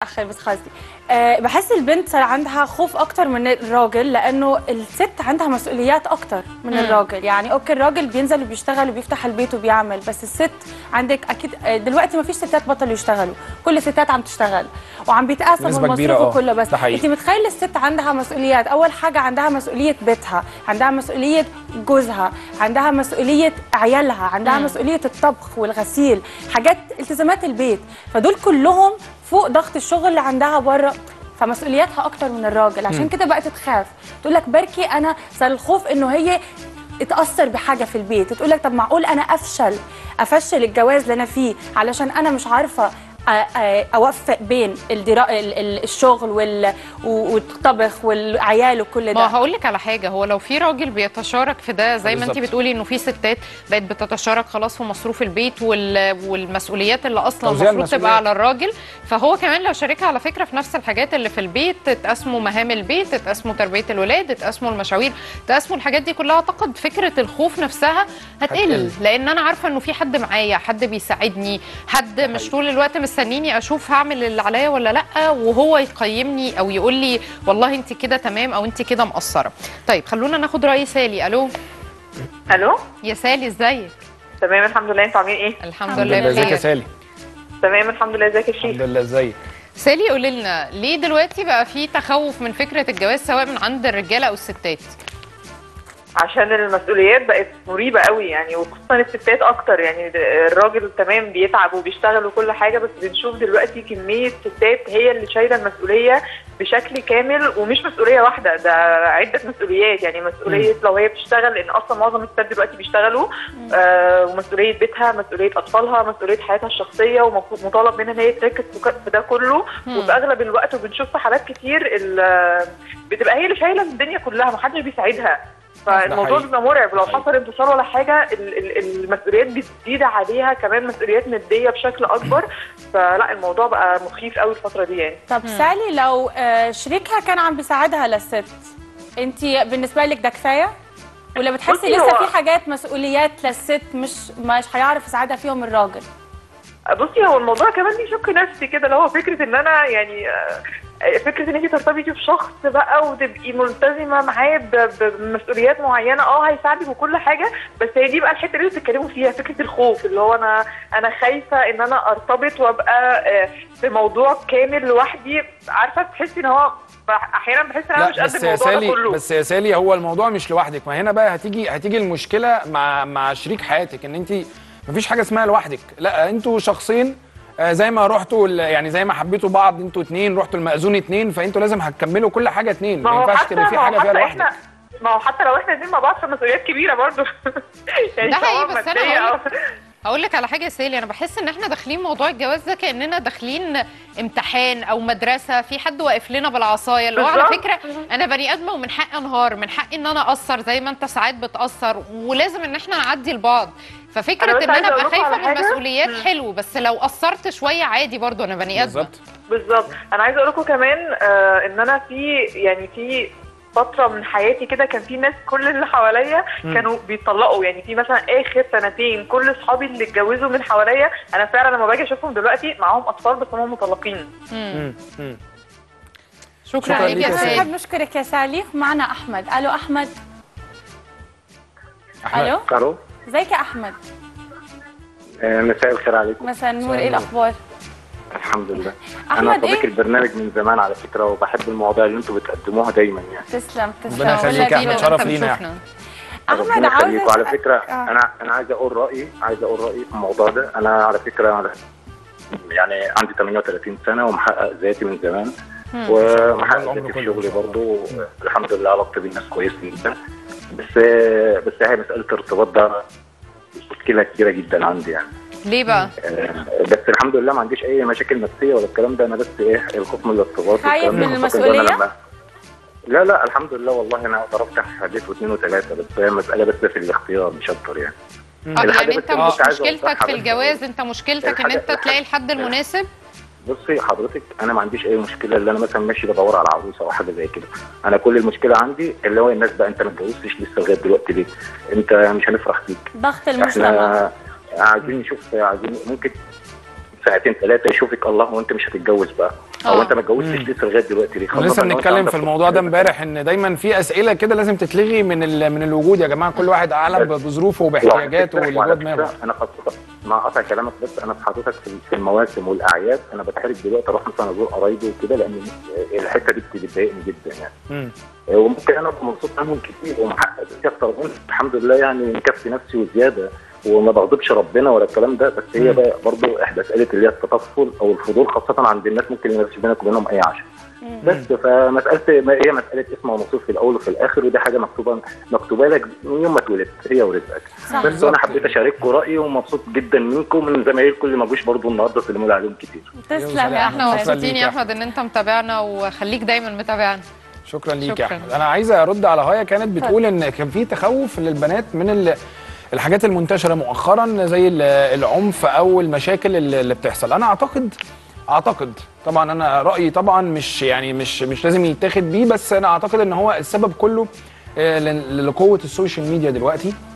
اخر بس خلاص أه بحس البنت صار عندها خوف اكتر من الراجل لانه الست عندها مسؤوليات اكتر من الراجل يعني اوكي الراجل بينزل وبيشتغل وبيفتح البيت وبيعمل بس الست عندك اكيد آه، دلوقتي ما فيش ستات بطلوا يشتغلوا كل الستات عم تشتغل وعم بيتقاسموا نسبة المصروف كبيرة، آه. وكله بس ده حقيقي. انت متخيل الست عندها مسؤوليات اول حاجه عندها مسؤوليه بيتها عندها مسؤوليه جوزها عندها مسؤوليه عيالها عندها مسؤوليه الطبخ والغسيل حاجات التزامات البيت فدول كلهم فوق ضغط الشغل اللي عندها بره فمسؤولياتها اكتر من الراجل عشان كده بقت تخاف تقول لك بركي انا صار الخوف انه هي اتاثر بحاجه في البيت تقول لك طب معقول انا افشل افشل الجواز اللي انا فيه علشان انا مش عارفه أ- أ- اوفق بين الدرا... ال- ال- الشغل وال... والطبخ والعيال وكل ما ده هقول لك على حاجه هو لو في راجل بيتشارك في ده زي ما انت بالظبط. بتقولي انه في ستات بقت بتتشارك خلاص في مصروف البيت وال... والمسؤوليات اللي اصلا توزيع المفروض تبقى المسؤوليات. على الراجل فهو كمان لو شاركها على فكره في نفس الحاجات اللي في البيت تتقسموا مهام البيت تتقسموا تربيه الولاد تتقسموا المشاوير تقسموا الحاجات دي كلها اعتقد فكره الخوف نفسها هتقل هتقل. لان انا عارفه انه في حد معايا حد بيساعدني حد مش حقيقي. طول الوقت مستنيني اشوف هعمل اللي عليا ولا لا وهو يقيمني او يقول لي والله انت كده تمام او انت كده مقصره طيب خلونا ناخد راي سالي الو الو يا سالي ازيك تمام الحمد لله انتوا عاملين ايه الحمد الحمد لله لله ازيك يا بخير سالي تمام الحمد لله ازيك يا الحمد شيخ لله ازيك سالي قولي لنا ليه دلوقتي بقى في تخوف من فكره الجواز سواء من عند الرجاله او الستات عشان المسؤوليات بقت مريبه قوي يعني وخصوصا الستات اكتر يعني الراجل تمام بيتعب وبيشتغل وكل حاجه بس بنشوف دلوقتي كميه ستات هي اللي شايله المسؤوليه بشكل كامل ومش مسؤوليه واحده ده عده مسؤوليات يعني مسؤوليه لو هي بتشتغل لان اصلا معظم الستات دلوقتي بيشتغلوا آه ومسؤوليه بيتها مسؤوليه اطفالها مسؤوليه حياتها الشخصيه ومطالب منها ان هي تركز في ك- في ده كله وفي اغلب الوقت وبنشوف في حالات كتير ال- بتبقى هي اللي شايله الدنيا كلها محدش بيساعدها فالموضوع حقيقي. بيبقى مرعب لو ده حقيقي. حصل انتصار ولا حاجه ال- ال- المسؤوليات بتزيد عليها كمان مسؤوليات ماديه بشكل اكبر فلا الموضوع بقى مخيف قوي الفتره دي يعني طب سالي لو آه، شريكها كان عم بيساعدها للست انت بالنسبه لك ده كفايه ولا بتحسي بصي، لسه هو- في حاجات مسؤوليات للست مش مش هيعرف يساعدها فيهم الراجل بصي هو الموضوع كمان ليه شق نفسي كده اللي هو فكره ان انا يعني آه، فكره ان انت ترتبطي بشخص بقى وتبقي ملتزمه معاه ب- بمسؤوليات معينه اه هيساعدك وكل حاجه بس هي دي بقى الحته اللي بتتكلموا فيها فكره الخوف اللي هو انا انا خايفه ان انا ارتبط وابقى آه، في موضوع كامل لوحدي عارفه تحسي ان هو احيانا بحس ان انا مش لا قد بس يا الموضوع ده سالي كله بس يا سالي هو الموضوع مش لوحدك ما هنا بقى هتيجي هتيجي المشكله مع مع شريك حياتك ان انت مفيش حاجه اسمها لوحدك لا انتوا شخصين آه، زي ما رحتوا ال- يعني زي ما حبيتوا بعض انتوا اتنين رحتوا المأذون اتنين فانتوا لازم هتكملوا كل حاجه اتنين ما ما هو ينفعش حتى تبقى في ما هو حاجه فيها حتى لوحدك احنا ما هو حتى لو احنا اتنين مع بعض فمسؤوليات كبيره برضه يعني ده حقيقي، سواء بس أنا مادية هقول أو- هقول لك على حاجه يا سالي انا بحس ان احنا داخلين موضوع الجواز ده كاننا داخلين امتحان او مدرسه في حد واقف لنا بالعصايه اللي هو على بالظبط. فكره انا بني ادمه ومن حقي انهار من حقي ان انا اقصر زي ما انت ساعات بتاثر ولازم ان احنا نعدي لبعض أنا ففكره بس ان عايزة انا ابقى أقول لكم خايفه على من حاجة. المسؤوليات مم. حلو بس لو قصرت شويه عادي برضو انا بني ادم بالظبط بالظبط انا عايزه اقول لكم كمان آه ان انا في يعني في فتره من حياتي كده كان في ناس كل اللي حواليا كانوا بيطلقوا يعني في مثلا اخر سنتين كل اصحابي اللي اتجوزوا من حواليا انا فعلا لما باجي اشوفهم دلوقتي معاهم اطفال بس هم مطلقين مم. مم. شكرا شكراً ليك ليك يا يا سالي نحب نشكرك يا سالي معنا احمد الو احمد احمد الو الو ازيك يا احمد آه، مساء الخير عليكم مساء النور مساء ايه النور. الاخبار الحمد لله انا احمد صديق ايه البرنامج من زمان على فكره وبحب المواضيع اللي انتم بتقدموها دايما يعني تسلم تسلم ربنا يخليك يا والله أحمد، بينا. شرف أنت لينا يا بتشوفنا. احمد ربنا عاوزه يخليكم على فكره آه. انا انا عايز اقول رايي عايز اقول رايي في الموضوع ده انا على فكره على يعني عندي 38 سنه ومحقق ذاتي من زمان ومحقق العمر ذاتي في كله. شغلي برضه الحمد لله علاقتي بالناس كويسه جدا بس بس هي مساله الارتباط ده مشكله كبيره جدا عندي يعني ليه بقى آه، بس الحمد لله ما عنديش اي مشاكل نفسيه ولا الكلام ده انا بس ايه الخوف من الارتباط خايف والكلام ده من خاصة إن أنا المسؤولية؟ لما- لا لا الحمد لله والله انا اقدر افتح بيت واثنين وثلاثه بس هي مساله بس في الاختيار مش اكتر يعني آه، الحاجة يعني بس انت اللي مش كنت عايز مشكلتك أوضحها في بس- الجواز انت مشكلتك ان الحاجة- انت تلاقي الحد المناسب بصي حضرتك انا ما عنديش اي مشكله اللي انا مثلا ماشي بدور على عروسه او حاجه زي كده انا كل المشكله عندي اللي هو الناس بقى انت ما اتجوزتش لسه لغايه دلوقتي ليه انت مش هنفرح فيك ضغط المجتمع احنا عايزين نشوف عايزين ممكن ساعتين ثلاثه يشوفك الله وانت مش هتتجوز بقى او آه. انت ما اتجوزتش لسه لغايه دلوقتي ليه احنا خاصة لسه لو أنت بنتكلم عندك في الموضوع ده فرصة. امبارح ان دايما في اسئله كده لازم تتلغي من ال- من الوجود يا جماعه كل واحد اعلم بظروفه وباحتياجاته واللي جوه وعلى دماغه فكرة انا خاصه مع قطع كلامك بس انا في حضرتك في في المواسم والاعياد انا بتحرج دلوقتي اروح مثلا ازور قرايبي وكده لان الحته دي بتضايقني جدا يعني مم. وممكن انا ابقى مبسوط عنهم كتير ومحقق فيه اكتر منهم الحمد لله يعني مكفي نفسي وزياده وما بغضبش ربنا ولا الكلام ده بس هي مم. بقى برضه احدى اسئله اللي هي التطفل او الفضول خاصه عند الناس ممكن ما يبقاش بينك وبينهم اي عشاء بس فمساله ما هي مساله اسم ونصيب في الاول وفي الاخر ودي حاجه مكتوبه مكتوبه لك من يوم ما اتولدت هي ورزقك صح. بس بالظبط. انا حبيت اشارككم رايي ومبسوط جدا منكم من زمايلكم اللي ما جوش برضه النهارده سلموا لي عليهم كتير تسلم سلام. يا احنا شكراً مبسوطين ليك يا يا احمد ان انت متابعنا وخليك دايما متابعنا شكرا ليك يا شكراً. احمد انا عايز ارد على هايا كانت بتقول ان كان في تخوف للبنات من ال- الحاجات المنتشره مؤخرا زي ال- العنف او المشاكل اللي اللي بتحصل انا اعتقد اعتقد طبعا انا رايي طبعا مش يعني مش مش لازم يتاخد بيه بس انا اعتقد ان هو السبب كله آه، ل- لقوه السوشيال ميديا دلوقتي